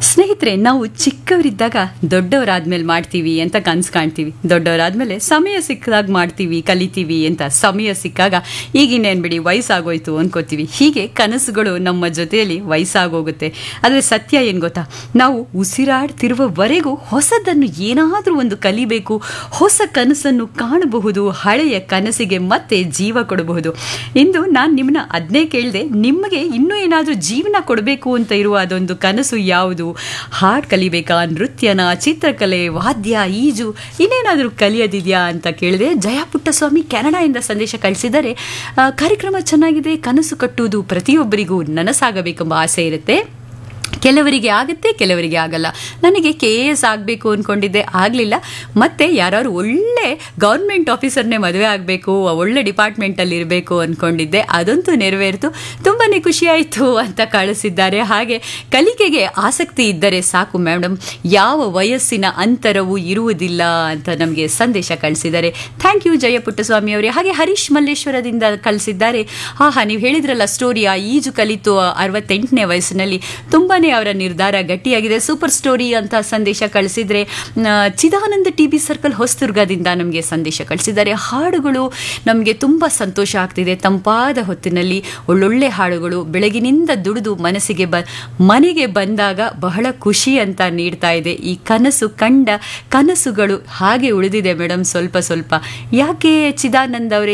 ಸ್ನೇಹಿತರೆ ನಾವು ಚಿಕ್ಕವರಿದ್ದಾಗ ದೊಡ್ಡವರಾದ್ಮೇಲೆ ಮಾಡ್ತೀವಿ ಅಂತ ಕನ್ಸು ಕಾಣ್ತೀವಿ ದೊಡ್ಡವರಾದ್ಮೇಲೆ ಸಮಯ ಸಿಕ್ಕಿದಾಗ ಮಾಡ್ತೀವಿ ಕಲಿತೀವಿ ಅಂತ ಸಮಯ ಸಿಕ್ಕಾಗ ಈಗಿನ್ನೇನು ಬಿಡಿ ವಯಸ್ಸಾಗೋಯ್ತು ಅನ್ಕೋತೀವಿ ಹೀಗೆ ಕನಸುಗಳು ನಮ್ಮ ಜೊತೆಯಲ್ಲಿ ವಯಸ್ಸಾಗೋಗುತ್ತೆ ಆದರೆ ಸತ್ಯ ಏನು ಗೊತ್ತಾ ನಾವು ಉಸಿರಾಡ್ತಿರುವವರೆಗೂ ಹೊಸದನ್ನು ಏನಾದರೂ ಒಂದು ಕಲಿಬೇಕು ಹೊಸ ಕನಸನ್ನು ಕಾಣಬಹುದು ಹಳೆಯ ಕನಸಿಗೆ ಮತ್ತೆ ಜೀವ ಕೊಡಬಹುದು ಇಂದು ನಾನು ನಿಮ್ಮನ್ನ ಅದನ್ನೇ ಕೇಳಿದೆ ನಿಮಗೆ ಇನ್ನೂ ಏನಾದರೂ ಜೀವನ ಕೊಡಬೇಕು ಅಂತ ಇರುವ ಅದೊಂದು ಕನಸು ಯಾವುದು ಹಾಡು ಕಲಿಬೇಕಾ ನೃತ್ಯನ ಚಿತ್ರಕಲೆ ವಾದ್ಯ ಈಜು ಇನ್ನೇನಾದರೂ ಕಲಿಯೋದಿದೆಯಾ ಅಂತ ಕೇಳಿದೆ ಜಯ ಪುಟ್ಟಸ್ವಾಮಿ ಕೆನಡಾಯಿಂದ ಸಂದೇಶ ಕಳಿಸಿದರೆ ಆ, ಕಾರ್ಯಕ್ರಮ ಚೆನ್ನಾಗಿದೆ ಕನಸು ಕಟ್ಟುವುದು ಪ್ರತಿಯೊಬ್ಬರಿಗೂ ನನಸಾಗಬೇಕೆಂಬ ಆಸೆ ಇರುತ್ತೆ ಕೆಲವರಿಗೆ ಆಗುತ್ತೆ ಕೆಲವರಿಗೆ ಆಗಲ್ಲ ನನಗೆ ಕೆ ಎ ಎಸ್ ಆಗಬೇಕು ಅಂದ್ಕೊಂಡಿದ್ದೆ ಆಗಲಿಲ್ಲ ಮತ್ತೆ ಯಾರು ಒಳ್ಳೆ ಗೌರ್ಮೆಂಟ್ ಆಫೀಸರ್ನೇ ಮದುವೆ ಆಗಬೇಕು ಒಳ್ಳೆ ಡಿಪಾರ್ಟ್ಮೆಂಟಲ್ಲಿ ಇರಬೇಕು ಅಂದ್ಕೊಂಡಿದ್ದೆ ಅದಂತೂ ನೆರವೇರಿತು ತುಂಬಾ ಖುಷಿ ಆಯಿತು ಅಂತ ಕಳಿಸಿದ್ದಾರೆ ಹಾಗೆ ಕಲಿಕೆಗೆ ಆಸಕ್ತಿ ಇದ್ದರೆ ಸಾಕು ಮೇಡಮ್ ಯಾವ ವಯಸ್ಸಿನ ಅಂತರವೂ ಇರುವುದಿಲ್ಲ ಅಂತ ನಮಗೆ ಸಂದೇಶ ಕಳಿಸಿದ್ದಾರೆ ಥ್ಯಾಂಕ್ ಯು ಜಯ ಪುಟ್ಟಸ್ವಾಮಿ ಅವರೇ ಹಾಗೆ ಹರೀಶ್ ಮಲ್ಲೇಶ್ವರದಿಂದ ಕಳಿಸಿದ್ದಾರೆ ಹಾ ಹಾ ನೀವು ಹೇಳಿದ್ರಲ್ಲ ಸ್ಟೋರಿ ಆ ಈಜು ಕಲಿತು ಅರವತ್ತೆಂಟನೇ ವಯಸ್ಸಿನಲ್ಲಿ ತುಂಬಾನೇ ಅವರ ನಿರ್ಧಾರ ಗಟ್ಟಿಯಾಗಿದೆ ಸೂಪರ್ ಸ್ಟೋರಿ ಅಂತ ಸಂದೇಶ ಕಳಿಸಿದ್ರೆ ಆ, ಚಿದಾನಂದ ಟಿ ಬಿ ಸರ್ಕಲ್ ಹೊಸದುರ್ಗದಿಂದ ನಮಗೆ ಸಂದೇಶ ಕಳಿಸಿದ್ದಾರೆ ಹಾಡುಗಳು ನಮಗೆ ತುಂಬ ಸಂತೋಷ ಆಗ್ತಿದೆ ತಂಪಾದ ಹೊತ್ತಿನಲ್ಲಿ ಒಳ್ಳೊಳ್ಳೆ ಹಾಡುಗಳು ಬೆಳಗಿನಿಂದ ದುಡಿದು ಮನಸ್ಸಿಗೆ ಬ ಮನೆಗೆ ಬಂದಾಗ ಬಹಳ ಖುಷಿ ಅಂತ ನೀಡ್ತಾ ಇದೆ ಈ ಕನಸು ಕಂಡ ಕನಸುಗಳು ಹಾಗೆ ಉಳಿದಿದೆ ಮೇಡಮ್ ಸ್ವಲ್ಪ ಸ್ವಲ್ಪ ಯಾಕೆ ಚಿದಾನಂದ್ ಅವರೇ